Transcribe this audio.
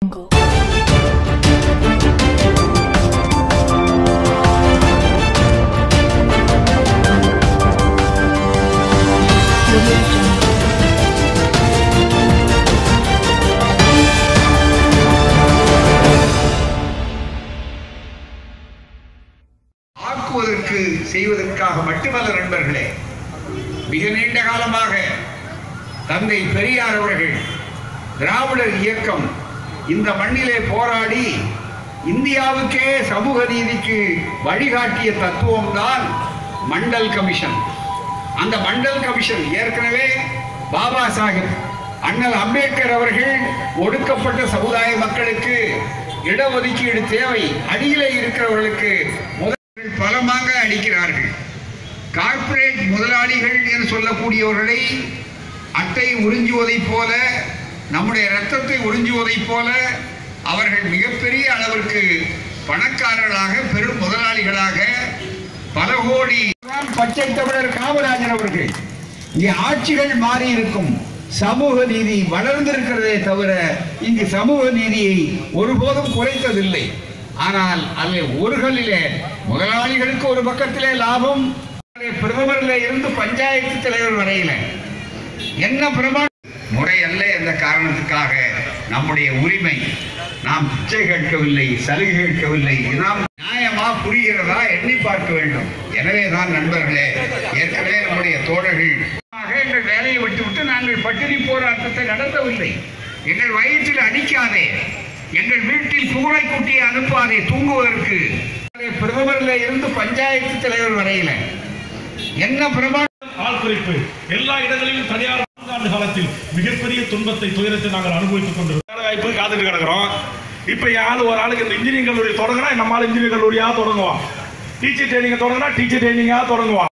jungle. Audio jungle. ஆக்குவதற்கு செய்வதற்காக மட்டுமல்ல நண்பர்களே மிக நீண்ட காலமாக தந்தை பெரியார் அவர்கள் திராவிடர் இயக்கம் இந்த மண்ணிலே போராடி இந்தியாவுக்கே சமூக நீதிக்கு வழிகாட்டிய தத்துவம் தான் மண்டல் கமிஷன் அந்த மண்டல் கமிஷன் ஏற்கனவே பாபா சாஹிப் அண்ணல் அம்பேத்கர் அவர்கள் ஒடுக்கப்பட்ட சமுதாய மக்களுக்கு இடஒதுக்கீடு தேவை அடியிலே இருக்கிறவர்களுக்கு முதல் பலமாக அளிக்கிறார்கள் கார்ப்பரேட் முதலாளிகள் என்று சொல்லக்கூடியவர்களை அட்டை உறிஞ்சுவதைப் போல நம்முடைய ரத்தத்தை உறிஞ்சுவதைப் போல அவர்கள் மிகப்பெரிய அளவிற்கு பணக்காரர்களாக பெரும் முதலாளிகளாக பல கோடி தான் பச்சை தமிழர் காமராஜர் அவர்கள் இங்கே ஆட்சிகள் மாறி இருக்கும் சமூக நீதி வளர்ந்திருக்கிறதே தவிர இங்கு சமூக நீதியை ஒருபோதும் குறைத்ததில்லை ஆனால் அதில் ஒருகளிலே முதலாளிகளுக்கு ஒரு பக்கத்திலே லாபம் பிரதமர்ல இருந்து பஞ்சாயத்து தலைவர் வரையில என்ன பிரமாண முறை அல்ல என்ற காரணத்துக்காக நம்முடைய உரிமை நாம் பிச்சை கேட்கவில்லை சலுகை கேட்கவில்லை நாம் நியாயமா புரிகிறதா எண்ணி பார்க்க வேண்டும் எனவே தான் நண்பர்களே ஏற்கனவே நம்முடைய தோழர்கள் ஆக எங்கள் வேலையை விட்டுவிட்டு நாங்கள் பட்டினி போராட்டத்தை நடத்தவில்லை எங்கள் வயிற்றில் அடிக்காதே எங்கள் வீட்டில் பூனை குட்டியை அனுப்பாதே தூங்குவதற்கு பிரதமர்ல இருந்து பஞ்சாயத்து தலைவர் வரையில என்ன பிரமாணம் ஆள் குறைப்பு எல்லா இடங்களிலும் தனியார் ஆண்டு காலத்தில் மிகப்பெரிய துன்பத்தை துயரத்தை நாங்கள் அனுபவித்துக் கொண்டிருக்கிறோம் வேலை வாய்ப்பு காத்துட்டு கிடக்கிறோம் இப்ப என் ஆளு ஒரு ஆளுக்கு இந்த இன்ஜினியரிங் கல்லூரி தொடங்கினா நம்ம ஆள் இன்ஜினியரிங் கல்லூரியா தொடங்குவான் டீச்சர் ட்ரைனிங் தொடங்கினா டீச்சர் ட்ரைனிங்கா தொடங்குவான்